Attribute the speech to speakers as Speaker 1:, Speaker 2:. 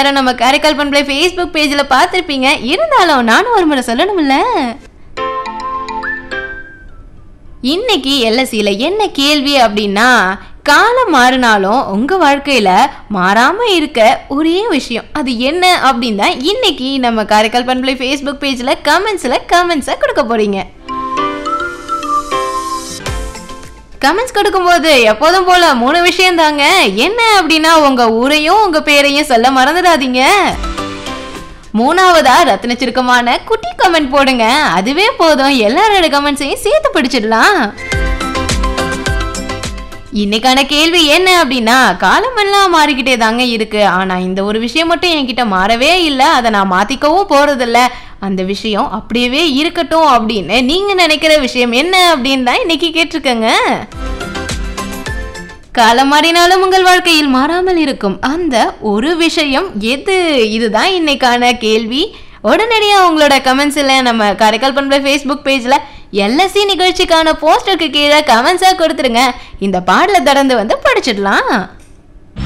Speaker 1: எல்லாரும் நம்ம காரைக்கால் பண்பலை ஃபேஸ்புக் பேஜில் பார்த்துருப்பீங்க இருந்தாலும் நானும் ஒரு முறை சொல்லணும்ல இன்னைக்கு எல்எஸ்சியில் என்ன கேள்வி அப்படின்னா காலம் மாறினாலும் உங்க வாழ்க்கையில மாறாம இருக்க ஒரே விஷயம் அது என்ன அப்படின்னு தான் இன்னைக்கு நம்ம காரைக்கால் பண்பலை ஃபேஸ்புக் பேஜ்ல கமெண்ட்ஸ்ல கமெண்ட்ஸை கொடுக்க போறீங்க கமெண்ட்ஸ் கொடுக்கும்போது எப்போதும் போல மூணு விஷயம் தாங்க என்ன அப்படின்னா உங்க ஊரையும் உங்க பேரையும் சொல்ல மறந்துடாதீங்க மூணாவதா ரத்ன சுருக்கமான குட்டி கமெண்ட் போடுங்க அதுவே போதும் எல்லாரோட கமெண்ட்ஸையும் சேர்த்து பிடிச்சிடலாம் இன்னைக்கான கேள்வி என்ன அப்படின்னா காலமெல்லாம் மாறிக்கிட்டே தாங்க இருக்கு ஆனா இந்த ஒரு விஷயம் மட்டும் என்கிட்ட மாறவே இல்லை அதை நான் மாத்திக்கவும் போறதில்ல அந்த விஷயம் அப்படியே இருக்கட்டும் அப்படின்னு நீங்க நினைக்கிற விஷயம் என்ன அப்படின்னு தான் இன்னைக்கு கேட்டிருக்கேங்க காலம் மாறினாலும் உங்கள் வாழ்க்கையில் மாறாமல் இருக்கும் அந்த ஒரு விஷயம் எது இதுதான் இன்னைக்கான கேள்வி உடனடியாக உங்களோட கமெண்ட்ஸில் நம்ம காரைக்கால் பண்பு ஃபேஸ்புக் பேஜில் எல்எஸ்சி நிகழ்ச்சிக்கான போஸ்டருக்கு கீழே கமெண்ட்ஸாக கொடுத்துருங்க இந்த பாடலை தொடர்ந்து வந்து படிச்சிடலாம்